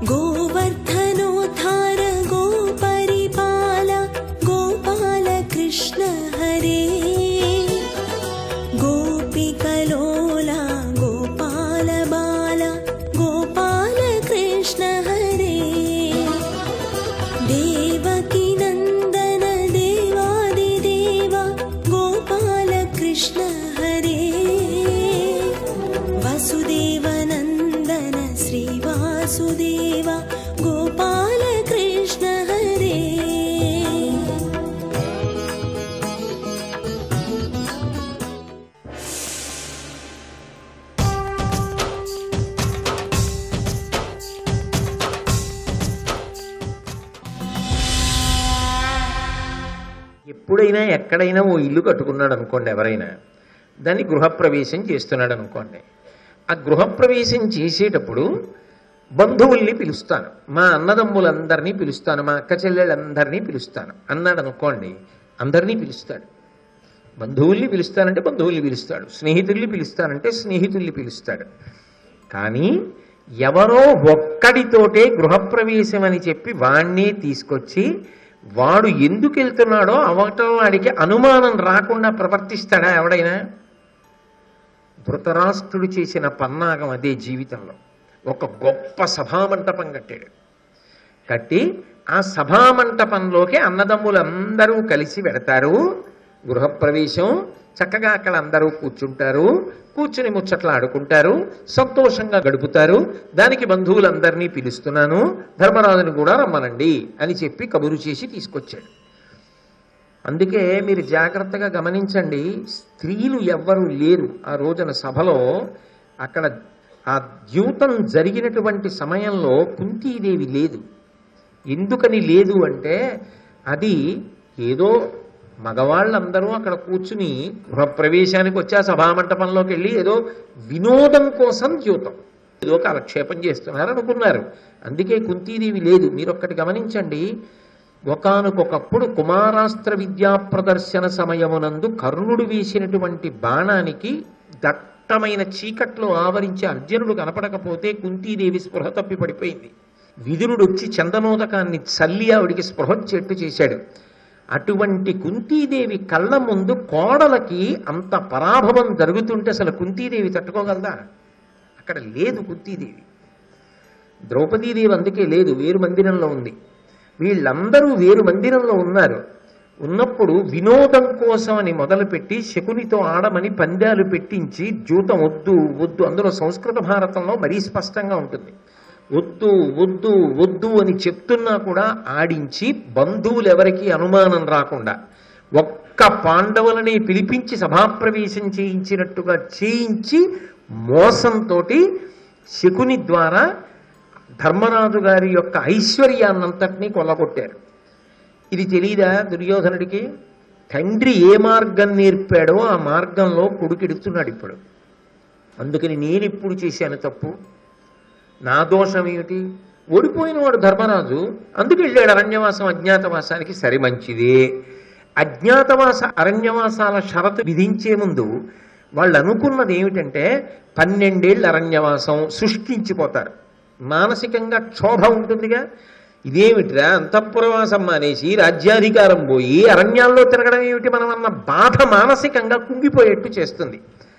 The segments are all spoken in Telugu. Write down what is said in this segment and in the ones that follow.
गोवर्धनोद्धार गोपरिपाल गोपाल कृष्ण हरे गोपिकलोला गोपाल बाल गोपाल कृष्ण हरे देवकी नन्दन देवादिदेव गोपाल कृष्ण हरे वसुदेवनन्दन श्रीवासुदेव गोपाल कृष्ण हरे ఎప్పుడైనా ఎక్కడైనా ఓ ఇల్లు కట్టుకున్నాడు అనుకోండి ఎవరైనా దాన్ని గృహప్రవేశం చేస్తున్నాడు అనుకోండి ఆ గృహప్రవేశం చేసేటప్పుడు బంధువుల్ని పిలుస్తాను మా అన్నదమ్ములందరినీ పిలుస్తాను మా అక్క చెల్లెళ్ళందరినీ పిలుస్తాను అన్నాడు అనుకోండి అందరినీ పిలుస్తాడు బంధువుల్ని పిలుస్తానంటే బంధువుల్ని పిలుస్తాడు స్నేహితుల్ని పిలుస్తానంటే స్నేహితుల్ని పిలుస్తాడు కానీ ఎవరో ఒక్కడితోటే గృహప్రవేశం అని చెప్పి వాణ్ణే తీసుకొచ్చి వాడు ఎందుకు వెళ్తున్నాడో అవటం వాడికి అనుమానం రాకుండా ప్రవర్తిస్తాడా ఎవడైనా ధృతరాష్ట్రుడు చేసిన పన్నాగం అదే జీవితంలో ఒక గొప్ప సభామంటపం కట్టాడు కట్టి ఆ సభామంటపంలోకి అన్నదమ్ములందరూ కలిసి వెడతారు గృహప్రవేశం చక్కగా అక్కడ అందరూ కూర్చుంటారు కూర్చుని ముచ్చట్లు ఆడుకుంటారు సంతోషంగా గడుపుతారు దానికి బంధువులందరినీ పిలుస్తున్నాను ధర్మరాజుని కూడా రమ్మనండి అని చెప్పి కబురు చేసి తీసుకొచ్చాడు అందుకే మీరు జాగ్రత్తగా గమనించండి స్త్రీలు ఎవ్వరూ లేరు ఆ రోజున సభలో అక్కడ ఆ ద్యూతం జరిగినటువంటి సమయంలో కుంతీదేవి లేదు ఎందుకని లేదు అంటే అది ఏదో మగవాళ్ళందరూ అక్కడ కూర్చుని గృహప్రవేశానికి వచ్చి ఆ సభామంటపంలోకి వెళ్ళి ఏదో వినోదం కోసం ద్యూతం ఏదో కాలక్షేపం చేస్తున్నారు అనుకున్నారు అందుకే కుంతీదేవి లేదు మీరు ఒక్కటి గమనించండి ఒకానొకప్పుడు కుమారాస్త్ర విద్యా ప్రదర్శన సమయమునందు కర్ణుడు వేసినటువంటి బాణానికి దట్టమైన చీకట్లో ఆవరించి అర్జునుడు కనపడకపోతే కుంతీదేవి స్పృహ తప్పి పడిపోయింది విదురుడు వచ్చి చందనోదకాన్ని చల్లి ఆవిడికి స్పృహొచ్చేట్టు చేశాడు అటువంటి కుంతీదేవి కళ్ళ ముందు కోడలకి అంత పరాభవం జరుగుతుంటే అసలు కుంతీదేవి తట్టుకోగలదా అక్కడ లేదు కుంతీదేవి ద్రౌపదీదేవి అందుకే లేదు వేరు మందిరంలో ఉంది వీళ్ళందరూ వేరు మందిరంలో ఉన్నారు ఉన్నప్పుడు వినోదం కోసం అని మొదలుపెట్టి శకునితో ఆడమని పందాలు పెట్టించి జూతం వద్దు వద్దు అందులో సంస్కృత భారతంలో మరీ స్పష్టంగా ఉంటుంది వద్దు వద్దు వద్దు అని చెప్తున్నా కూడా ఆడించి బంధువులు ఎవరికి అనుమానం రాకుండా ఒక్క పాండవులని పిలిపించి సభాప్రవేశం చేయించినట్టుగా చేయించి మోసంతో శకుని ద్వారా ధర్మరాజు గారి యొక్క ఐశ్వర్యాన్నంతటినీ కొల్లగొట్టారు ఇది తెలియదా దుర్యోధనుడికి తండ్రి ఏ మార్గం నేర్పాడో ఆ మార్గంలో కొడుకెడుతున్నాడు ఇప్పుడు అందుకని నేను ఇప్పుడు చేశాను తప్పు నా దోషం ఏమిటి ఓడిపోయిన వాడు ధర్మరాజు అందుకు వెళ్ళాడు అరణ్యవాసం అజ్ఞాతవాసానికి సరి మంచిదే అజ్ఞాతవాస అరణ్యవాసాల షరతు విధించే ముందు వాళ్ళు అనుకున్నది ఏమిటంటే పన్నెండేళ్ళు అరణ్యవాసం సృష్టించిపోతారు మానసికంగా క్షోభ ఉంటుందిగా ఇదేమిట్రా అంతఃపురవాసం మానేసి రాజ్యాధికారం పోయి అరణ్యాల్లో తిరగడం ఏమిటి మనం అన్న బాధ మానసికంగా కుంగిపోయేట్టు చేస్తుంది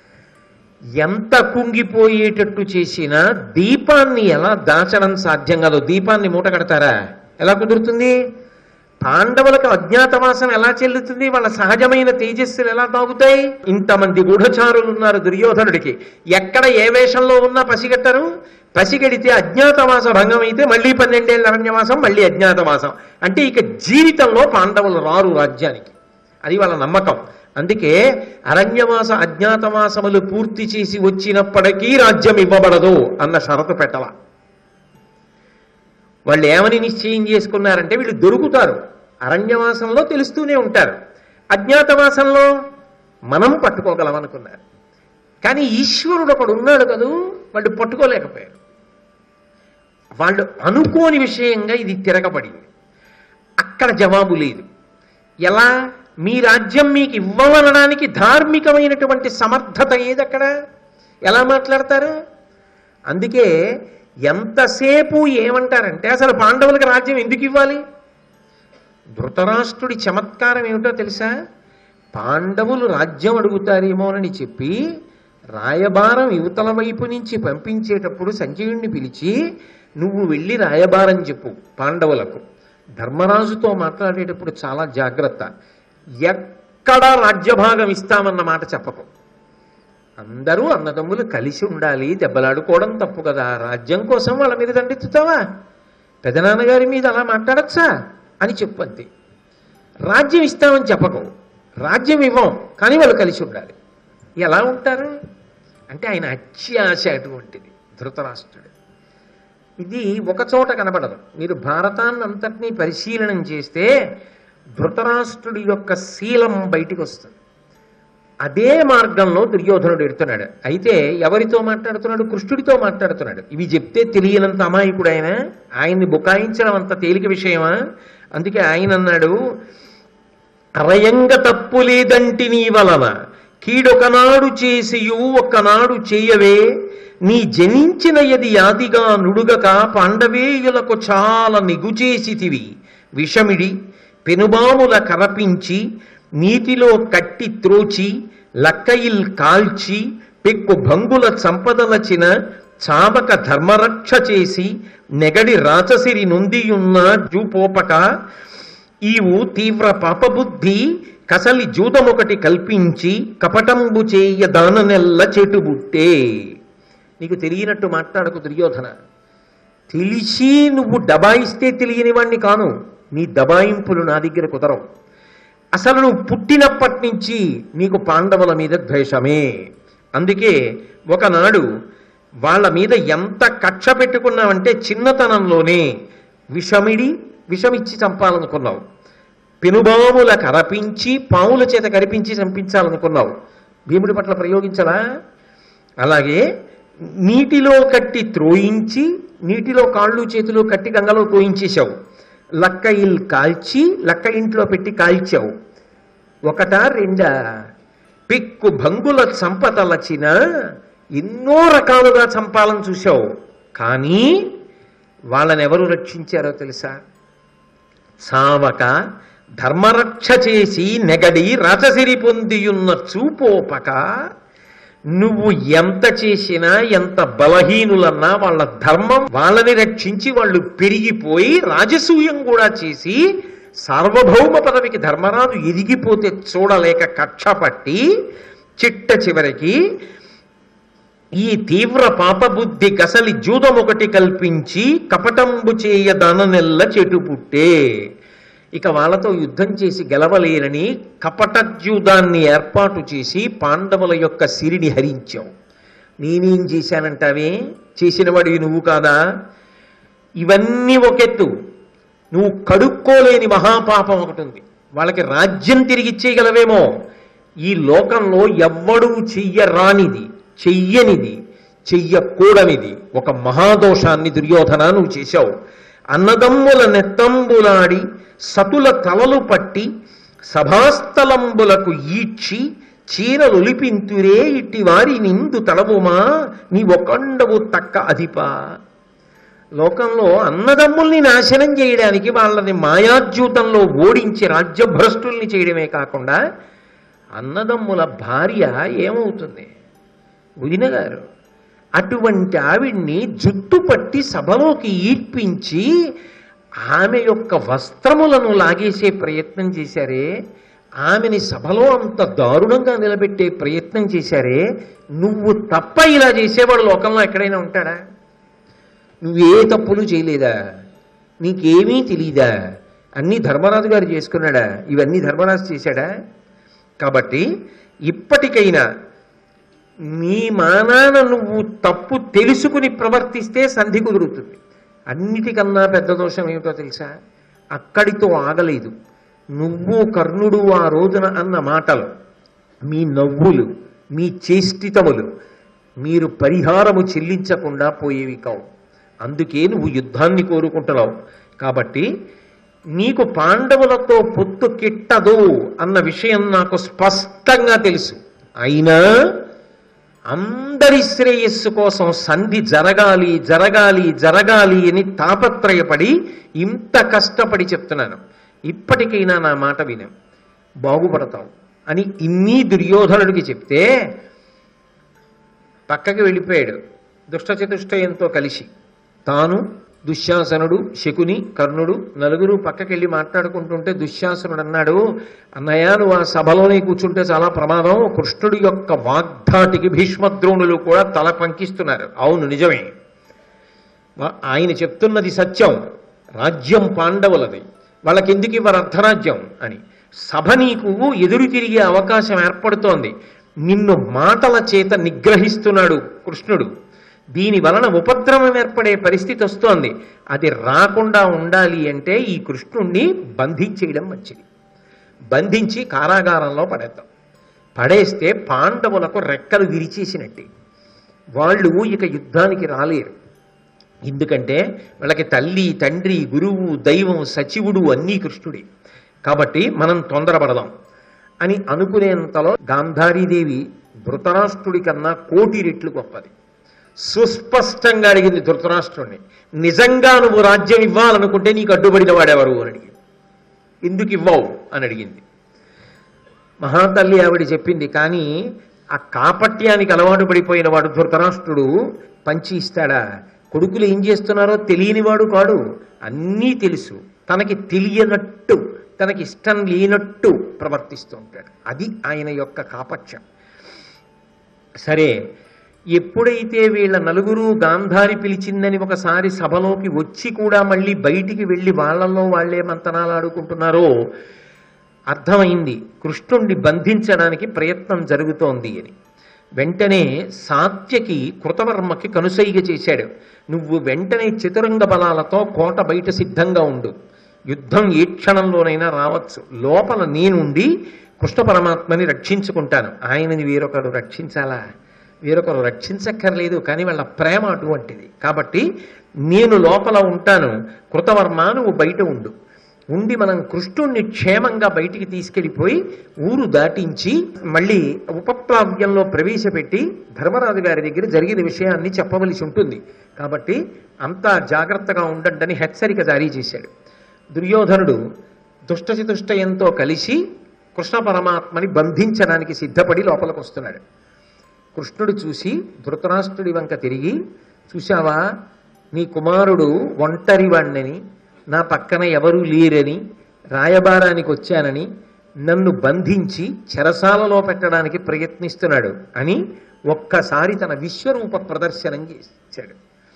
ఎంత కుంగిపోయేటట్టు చేసినా దీపాన్ని ఎలా దాచడం సాధ్యం కాదు దీపాన్ని మూట కడతారా ఎలా కుదురుతుంది పాండవులకు అజ్ఞాతవాసం ఎలా చెల్లుతుంది వాళ్ళ సహజమైన తేజస్సులు ఎలా తాగుతాయి ఇంతమంది గూఢచారులు ఉన్నారు దుర్యోధనుడికి ఎక్కడ ఏ వేషంలో ఉన్నా పసిగట్టరు పసిగడితే అజ్ఞాతవాస భంగం అయితే మళ్ళీ పన్నెండేళ్ళ అరణ్యవాసం మళ్ళీ అజ్ఞాతవాసం అంటే ఇక జీవితంలో పాండవులు రారు రాజ్యానికి అది వాళ్ళ నమ్మకం అందుకే అరణ్యవాస అజ్ఞాతవాసములు పూర్తి చేసి వచ్చినప్పటికీ రాజ్యం ఇవ్వబడదు అన్న షరతు పెట్టల వాళ్ళు ఏమని నిశ్చయం చేసుకున్నారంటే వీళ్ళు దొరుకుతారు అరణ్యవాసంలో తెలుస్తూనే ఉంటారు అజ్ఞాతవాసంలో మనం పట్టుకోగలం అనుకున్నారు కానీ ఈశ్వరుడు ఒకడు ఉన్నాడు కదూ వాళ్ళు పట్టుకోలేకపోయారు వాళ్ళు అనుకోని విషయంగా ఇది తిరగబడింది అక్కడ జవాబు లేదు ఎలా మీ రాజ్యం మీకు ఇవ్వమనడానికి ధార్మికమైనటువంటి సమర్థత ఏది అక్కడ ఎలా మాట్లాడతారు అందుకే ఎంతసేపు ఏమంటారంటే అసలు పాండవులకు రాజ్యం ఎందుకు ఇవ్వాలి ధృతరాష్ట్రుడి చమత్కారం ఏమిటో తెలుసా పాండవులు రాజ్యం అడుగుతారేమోనని చెప్పి రాయబారం యువతల వైపు నుంచి పంపించేటప్పుడు సంజయుణ్ణి పిలిచి నువ్వు వెళ్ళి రాయబారం చెప్పు పాండవులకు ధర్మరాజుతో మాట్లాడేటప్పుడు చాలా జాగ్రత్త ఎక్కడ రాజ్యభాగం ఇస్తామన్న మాట చెప్పకు అందరూ అన్నదమ్ములు కలిసి ఉండాలి దెబ్బలాడుకోవడం తప్పు కదా రాజ్యం కోసం వాళ్ళ మీద దండెత్తుతావా పెదనాన్నగారి మీద అలా మాట్లాడచ్చా అని చెప్పు అంతే రాజ్యం ఇస్తామని చెప్పకు రాజ్యం ఇవ్వం కానీ వాళ్ళు కలిసి ఉండాలి ఎలా ఉంటారు అంటే ఆయన అత్యాశ అటువంటిది ధృతరాష్ట్రుడు ఇది ఒక చోట కనబడదు మీరు భారతాన్ని అంతటినీ పరిశీలనం చేస్తే ధృతరాష్ట్రుడి యొక్క శీలం బయటికి వస్తుంది అదే మార్గంలో దుర్యోధనుడు ఎడుతున్నాడు అయితే ఎవరితో మాట్లాడుతున్నాడు కృష్ణుడితో మాట్లాడుతున్నాడు ఇవి చెప్తే తెలియనంత అమాయకుడు ఆయన ఆయన్ని బుకాయించడం అంత తేలిక విషయమా అందుకే ఆయన అన్నాడు అరయంగ తప్పు లేదంటి నీ వలన కీడొకనాడు చేసియు ఒకనాడు చేయవే నీ జనించిన యది యాదిగా నుడుగక పాండవేయులకు చాలా నిగుచేసితివి విషమిడి పెనుబాముల కరపించి నీటిలో కట్టి త్రోచి లక్కయిల్ కాల్చి పెక్కు భంగుల సంపదలచిన చావక ధర్మరక్ష చేసి నెగడి రాచసిరి నొందియున్న జూపోపక ఈవు తీవ్ర పాపబుద్ధి కసలి జూదమొకటి కల్పించి కపటంబు చేయ దాననెల్ల చెటుబుట్టే నీకు తెలియనట్టు మాట్లాడకు దుర్యోధన తెలిసి నువ్వు దబాయిస్తే తెలియని వాణ్ణి కాను నీ దబాయింపులు నా దగ్గర కుదరవు అసలు నువ్వు పుట్టినప్పటి నుంచి నీకు పాండవుల మీద ద్వేషమే అందుకే ఒకనాడు వాళ్ళ మీద ఎంత కక్ష పెట్టుకున్నావంటే చిన్నతనంలోనే విషమిడి విషమిచ్చి చంపాలనుకున్నావు పెనుబాముల కరపించి పాముల చేత కరిపించి చంపించాలనుకున్నావు భీముడి పట్ల ప్రయోగించలా అలాగే నీటిలో కట్టి త్రోయించి నీటిలో కాళ్ళు చేతులు కట్టి గంగలో తోయించేశావు లక్క ఇల్ కాల్చి లక్క ఇంట్లో పెట్టి కాల్చావు ఒకట రెండా పిక్కు భంగుల చంపతలచిన ఎన్నో రకాలుగా చంపాలని చూశావు కానీ వాళ్ళని ఎవరు రక్షించారో తెలుసా సావక ధర్మరక్ష చేసి నెగడి రాచసిరి పొందియున్న చూపోపక నువ్వు ఎంత చేసినా ఎంత బలహీనులన్నా వాళ్ళ ధర్మం వాళ్ళని రక్షించి వాళ్ళు పెరిగిపోయి రాజసూయం కూడా చేసి సార్వభౌమ పదవికి ధర్మరాజు ఎదిగిపోతే చూడలేక కక్ష పట్టి చిట్ట చివరికి ఈ తీవ్ర పాపబుద్ధి కసలి జూదమొకటి కల్పించి కపటంబు చేయ దాననెల్ల చెటు పుట్టే ఇక వాళ్ళతో యుద్ధం చేసి గెలవలేరని కపటజ్యూదాన్ని ఏర్పాటు చేసి పాండవుల యొక్క సిరిని హరించావు నేనేం చేశానంటావే చేసినవాడివి నువ్వు కాదా ఇవన్నీ ఒకెత్తు నువ్వు కడుక్కోలేని మహాపాపం ఒకటి ఉంది వాళ్ళకి రాజ్యం తిరిగిచ్చేయగలవేమో ఈ లోకంలో ఎవ్వడూ చెయ్యరానిది చెయ్యనిది చెయ్యకూడనిది ఒక మహాదోషాన్ని దుర్యోధన నువ్వు చేశావు అన్నదమ్ముల నెత్తంబులాడి సతుల తలలు పట్టి సభాస్థలంబులకు ఈడ్చి చీరలొలిపింతురే ఇట్టి వారి నిందు తడవుమా నీ ఒకండవు తక్క అధిపా లోకంలో అన్నదమ్ముల్ని నాశనం చేయడానికి వాళ్ళని మాయాద్యూతంలో ఓడించి రాజ్యభ్రష్టుల్ని చేయడమే కాకుండా అన్నదమ్ముల భార్య ఏమవుతుంది వదిన గారు అటువంటి ఆవిడ్ని జుట్టు పట్టి సభలోకి ఈడ్పించి ఆమె యొక్క వస్త్రములను లాగేసే ప్రయత్నం చేశారే ఆమెని సభలో అంత దారుణంగా నిలబెట్టే ప్రయత్నం చేశారే నువ్వు తప్ప ఇలా చేసేవాడు లోకంలో ఎక్కడైనా ఉంటాడా నువ్వే తప్పులు చేయలేదా నీకేమీ తెలీదా అన్నీ ధర్మరాజు గారు చేసుకున్నాడా ఇవన్నీ ధర్మరాజు చేశాడా కాబట్టి ఇప్పటికైనా నీ మానాన నువ్వు తప్పు తెలుసుకుని ప్రవర్తిస్తే సంధి కుదురుతుంది అన్నిటికన్నా పెద్ద దోషం ఏమిటో తెలుసా అక్కడితో ఆగలేదు నువ్వు కర్ణుడు ఆ రోజున అన్న మాటలు మీ నవ్వులు మీ చేష్టితములు మీరు పరిహారము చెల్లించకుండా పోయేవి కావు అందుకే నువ్వు యుద్ధాన్ని కోరుకుంటున్నావు కాబట్టి నీకు పాండవులతో పొత్తు కిట్టదు అన్న విషయం నాకు స్పష్టంగా తెలుసు అయినా అందరి శ్రేయస్సు కోసం సంధి జరగాలి జరగాలి జరగాలి అని తాపత్రయపడి ఇంత కష్టపడి చెప్తున్నాను ఇప్పటికైనా నా మాట విను బాగుపడతావు అని ఇన్ని దుర్యోధనుడికి చెప్తే పక్కకి వెళ్ళిపోయాడు దుష్టచతుష్టయంతో కలిసి తాను దుశ్శాసనుడు శకుని కర్ణుడు నలుగురు పక్కకెళ్ళి మాట్లాడుకుంటుంటే దుశ్శాసనుడు అన్నాడు అన్నయ్య నువ్వు ఆ సభలోనే కూర్చుంటే చాలా ప్రమాదం కృష్ణుడి యొక్క వాగ్ధాటికి భీష్మద్రోణులు కూడా తల పంకిస్తున్నారు అవును నిజమే వా- ఆయన చెప్తున్నది సత్యం రాజ్యం పాండవులది వాళ్ళకి ఎందుకు ఇవ్వరు అర్ధరాజ్యం అని సభ నీకు ఎదురు తిరిగే అవకాశం ఏర్పడుతోంది నిన్ను మాటల చేత నిగ్రహిస్తున్నాడు కృష్ణుడు దీని వలన ఉపద్రవం ఏర్పడే పరిస్థితి వస్తోంది అది రాకుండా ఉండాలి అంటే ఈ కృష్ణుణ్ణి బంధించేయడం మంచిది బంధించి కారాగారంలో పడేద్దాం పడేస్తే పాండవులకు రెక్కలు విరిచేసినట్టే వాళ్ళు ఇక యుద్ధానికి రాలేరు ఎందుకంటే వాళ్ళకి తల్లి తండ్రి గురువు దైవం సచివుడు అన్నీ కృష్ణుడే కాబట్టి మనం తొందరపడదాం అని అనుకునేంతలో గాంధారీదేవి ధృతరాష్ట్రుడి కన్నా కోటి రెట్లు గొప్పది సుస్పష్టంగా అడిగింది ధృతరాష్ట్రుడిని నిజంగా నువ్వు రాజ్యం ఇవ్వాలనుకుంటే నీకు అడ్డుపడిన వాడెవరు అని అడిగింది ఎందుకు ఇవ్వవు అని అడిగింది మహాతల్లి ఆవిడ చెప్పింది కానీ ఆ కాపట్యానికి అలవాటు పడిపోయిన వాడు ధృతరాష్ట్రుడు పంచి ఇస్తాడా కొడుకులు ఏం చేస్తున్నారో తెలియనివాడు కాడు అన్నీ తెలుసు తనకి తెలియనట్టు తనకి ఇష్టం లేనట్టు ప్రవర్తిస్తూ ఉంటాడు అది ఆయన యొక్క కాపట్యం సరే ఎప్పుడైతే వీళ్ళ నలుగురు గాంధారి పిలిచిందని ఒకసారి సభలోకి వచ్చి కూడా మళ్ళీ బయటికి వెళ్ళి వాళ్ళల్లో వాళ్ళే మంతనాలు ఆడుకుంటున్నారో అర్థమైంది కృష్ణుణ్ణి బంధించడానికి ప్రయత్నం జరుగుతోంది అని వెంటనే సాత్యకి కృతవర్మకి కనుసైగ చేశాడు నువ్వు వెంటనే చతురంగ బలాలతో కోట బయట సిద్ధంగా ఉండు యుద్ధం ఏ క్షణంలోనైనా రావచ్చు లోపల నేనుండి కృష్ణ పరమాత్మని రక్షించుకుంటాను ఆయనని వేరొకరు రక్షించాలా వేరొకరు రక్షించక్కర్లేదు కానీ వాళ్ళ ప్రేమ అటువంటిది కాబట్టి నేను లోపల ఉంటాను కృతవర్మ నువ్వు బయట ఉండు ఉండి మనం కృష్ణుణ్ణి క్షేమంగా బయటికి తీసుకెళ్ళిపోయి ఊరు దాటించి మళ్ళీ ఉపప్లావ్యంలో ప్రవేశపెట్టి ధర్మరాజు గారి దగ్గర జరిగిన విషయాన్ని చెప్పవలసి ఉంటుంది కాబట్టి అంతా జాగ్రత్తగా ఉండండి హెచ్చరిక జారీ చేశాడు దుర్యోధనుడు దుష్టచతుష్టయంతో కలిసి కృష్ణ పరమాత్మని బంధించడానికి సిద్ధపడి లోపలికి వస్తున్నాడు కృష్ణుడు చూసి ధృతరాష్ట్రుడి వంక తిరిగి చూశావా నీ కుమారుడు ఒంటరివాణ్ణని నా పక్కన ఎవరూ లేరని రాయబారానికి వచ్చానని నన్ను బంధించి చెరసాలలో పెట్టడానికి ప్రయత్నిస్తున్నాడు అని ఒక్కసారి తన విశ్వరూప ప్రదర్శనం చేశాడు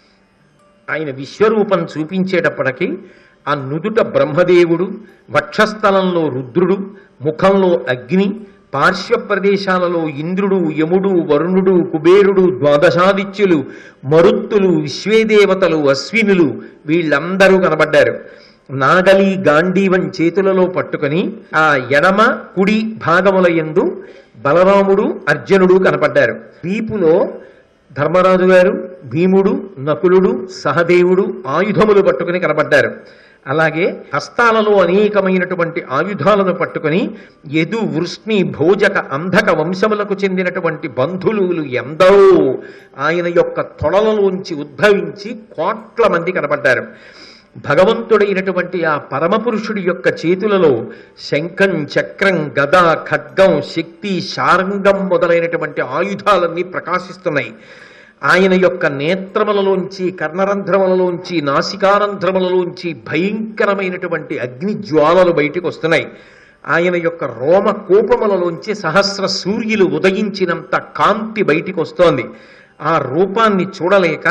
ఆయన విశ్వరూపం చూపించేటప్పటికి ఆ నుదుట బ్రహ్మదేవుడు వక్షస్థలంలో రుద్రుడు ముఖంలో అగ్ని పార్శ్వ ప్రదేశాలలో ఇంద్రుడు యముడు వరుణుడు కుబేరుడు ద్వాదశాదిత్యులు మరుత్తులు విశ్వేదేవతలు అశ్వినులు వీళ్ళందరూ కనబడ్డారు నాగలి గాంధీవం చేతులలో పట్టుకొని ఆ ఎడమ కుడి భాగముల యందు బలరాముడు అర్జునుడు కనపడ్డారు వీపులో ధర్మరాజు గారు భీముడు నకులుడు సహదేవుడు ఆయుధములు పట్టుకుని కనబడ్డారు అలాగే హస్తాలలో అనేకమైనటువంటి ఆయుధాలను పట్టుకొని యదు వృష్ణి భోజక అంధక వంశములకు చెందినటువంటి బంధువులు ఎందరో ఆయన యొక్క తొడలలోంచి ఉద్భవించి కోట్ల మంది కనబడ్డారు భగవంతుడైనటువంటి ఆ పరమపురుషుడి యొక్క చేతులలో శంఖం చక్రం గద ఖడ్గం శక్తి శారంగం మొదలైనటువంటి ఆయుధాలన్నీ ప్రకాశిస్తున్నాయి ఆయన యొక్క నేత్రములలోంచి కర్ణరంధ్రములలోంచి నాసికారంధ్రములలోంచి భయంకరమైనటువంటి అగ్ని జ్వాలలు బయటికి వస్తున్నాయి ఆయన యొక్క రోమ కోపములలోంచి సహస్ర సూర్యులు ఉదయించినంత కాంతి బయటికి వస్తోంది ఆ రూపాన్ని చూడలేక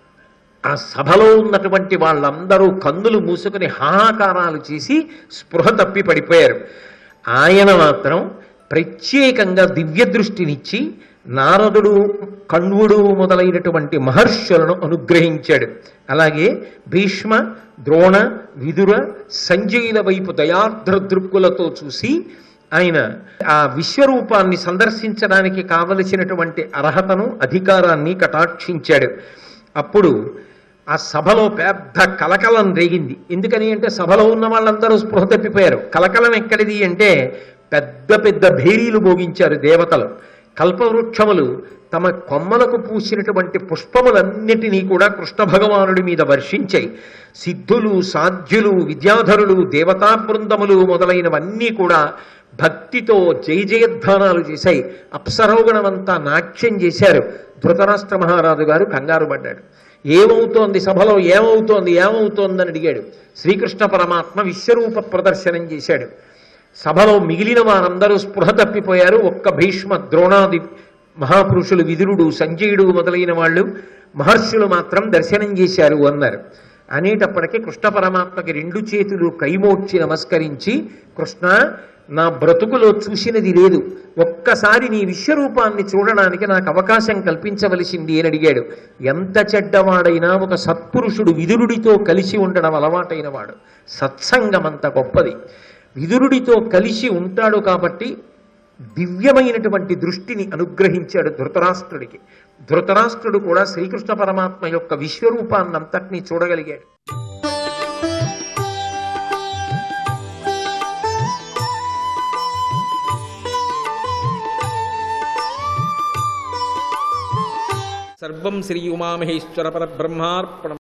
ఆ సభలో ఉన్నటువంటి వాళ్ళందరూ కన్నులు మూసుకుని హాహాకారాలు చేసి స్పృహ తప్పి పడిపోయారు ఆయన మాత్రం ప్రత్యేకంగా దివ్య దృష్టినిచ్చి నారదుడు కణ్వుడు మొదలైనటువంటి మహర్షులను అనుగ్రహించాడు అలాగే భీష్మ ద్రోణ విదుర సంజయుల వైపు దయార్ద్ర దృక్కులతో చూసి ఆయన ఆ విశ్వరూపాన్ని సందర్శించడానికి కావలసినటువంటి అర్హతను అధికారాన్ని కటాక్షించాడు అప్పుడు ఆ సభలో పెద్ద కలకలం రేగింది ఎందుకని అంటే సభలో ఉన్న వాళ్ళందరూ స్పృహ తప్పిపోయారు కలకలం ఎక్కడిది అంటే పెద్ద పెద్ద భేరీలు భోగించారు దేవతలు కల్పవృక్షములు తమ కొమ్మలకు పూసినటువంటి పుష్పములన్నిటినీ కూడా కృష్ణ భగవానుడి మీద వర్షించాయి సిద్ధులు సాధ్యులు విద్యాధరులు దేవతా బృందములు మొదలైనవన్నీ కూడా భక్తితో జయ జయధ్వానాలు చేశాయి అప్సరోగణమంతా నాట్యం చేశారు ధృతరాష్ట్ర మహారాజు గారు కంగారు పడ్డాడు ఏమవుతోంది సభలో ఏమవుతోంది ఏమవుతోందని అడిగాడు శ్రీకృష్ణ పరమాత్మ విశ్వరూప ప్రదర్శనం చేశాడు సభలో మిగిలిన వారందరూ స్పృహ తప్పిపోయారు ఒక్క భీష్మ ద్రోణాది మహాపురుషులు విదురుడు సంజయుడు మొదలైన వాళ్ళు మహర్షులు మాత్రం దర్శనం చేశారు అన్నారు అనేటప్పటికీ కృష్ణ పరమాత్మకి రెండు చేతులు కైమోడ్చి నమస్కరించి కృష్ణ నా బ్రతుకులో చూసినది లేదు ఒక్కసారి నీ విశ్వరూపాన్ని చూడడానికి నాకు అవకాశం కల్పించవలసింది అని అడిగాడు ఎంత చెడ్డవాడైనా ఒక సత్పురుషుడు విదురుడితో కలిసి ఉండడం అలవాటైన వాడు సత్సంగం అంత గొప్పది విదురుడితో కలిసి ఉంటాడు కాబట్టి దివ్యమైనటువంటి దృష్టిని అనుగ్రహించాడు ధృతరాష్ట్రుడికి ధృతరాష్ట్రుడు కూడా శ్రీకృష్ణ పరమాత్మ యొక్క విశ్వరూపాన్నంతటినీ చూడగలిగాడు సర్వం శ్రీ ఉమామహేశ్వర పరబ్రహ్మార్పణం